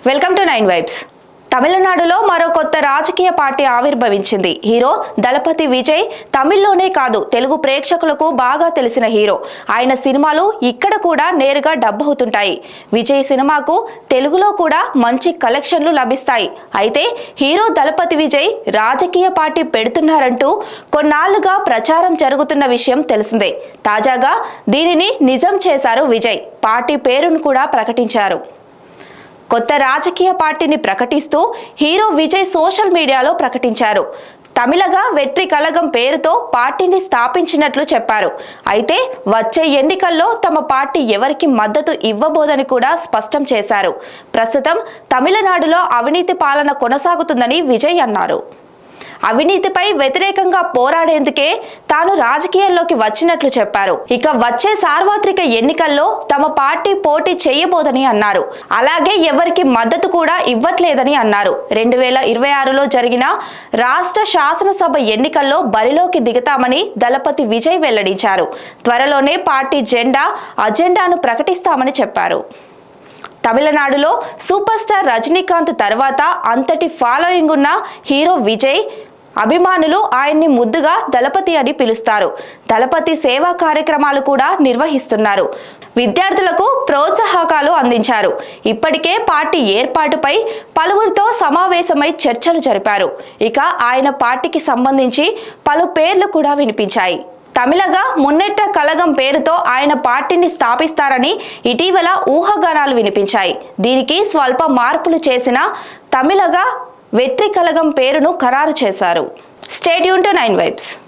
welcome to nine vibes తమిళనాడులో మరో కొత్త రాజకీయ పార్టీ ఆవిర్భవించింది హీరో దళపతి విజయ్ తమిళ్లోనే కాదు తెలుగు ప్రేక్షకులకు బాగా తెలిసిన హీరో ఆయన సినిమాలు ఇక్కడ కూడా నేరుగా డబ్బు అవుతుంటాయి విజయ్ సినిమాకు తెలుగులో కూడా మంచి కలెక్షన్లు లభిస్తాయి అయితే హీరో దళపతి విజయ్ రాజకీయ పార్టీ పెడుతున్నారంటూ కొన్నాళ్లుగా ప్రచారం జరుగుతున్న విషయం తెలిసిందే తాజాగా దీనిని నిజం చేశారు విజయ్ పార్టీ పేరును కూడా ప్రకటించారు కొత్త రాజకీయ పార్టీని ప్రకటిస్తూ హీరో విజయ్ సోషల్ మీడియాలో ప్రకటించారు తమిళగా వెట్రి కలగం పేరుతో పార్టీని స్థాపించినట్లు చెప్పారు అయితే వచ్చే ఎన్నికల్లో తమ పార్టీ ఎవరికి మద్దతు ఇవ్వబోదని కూడా స్పష్టం చేశారు ప్రస్తుతం తమిళనాడులో అవినీతి పాలన కొనసాగుతుందని విజయ్ అన్నారు అవినీతిపై వ్యతిరేకంగా పోరాడేందుకే తాను రాజకీయాల్లోకి వచ్చినట్లు చెప్పారు ఇక వచ్చే సార్వత్రిక ఎన్నికల్లో తమ పార్టీ పోటీ చేయబోదని అన్నారు అలాగే ఎవరికి మద్దతు కూడా ఇవ్వట్లేదని అన్నారు రెండు వేల ఇరవై ఆరులో జరిగిన రాష్ట్ర శాసనసభ ఎన్నికల్లో బరిలోకి దిగుతామని దళపతి విజయ్ వెల్లడించారు త్వరలోనే పార్టీ జెండా అజెండాను ప్రకటిస్తామని చెప్పారు తమిళనాడులో సూపర్ స్టార్ రజనీకాంత్ తర్వాత అంతటి ఫాలోయింగ్ ఉన్న హీరో విజయ్ అభిమానులు ఆయన్ని ముద్దుగా దళపతి అని పిలుస్తారు దళపతి సేవా కార్యక్రమాలు కూడా నిర్వహిస్తున్నారు విద్యార్థులకు ప్రోత్సాహకాలు అందించారు ఇప్పటికే పార్టీ ఏర్పాటుపై పలువురితో సమావేశమై చర్చలు జరిపారు ఇక ఆయన పార్టీకి సంబంధించి పలు పేర్లు కూడా వినిపించాయి తమిళగా మున్నెట్ట కలగం పేరుతో ఆయన పార్టీని స్థాపిస్తారని ఇటీవల ఊహాగానాలు వినిపించాయి దీనికి స్వల్ప మార్పులు చేసిన తమిళగా వెట్రి కలగం పేరును ఖరారు చేశారు స్టేట్యూన్ టు నైన్ వైబ్స్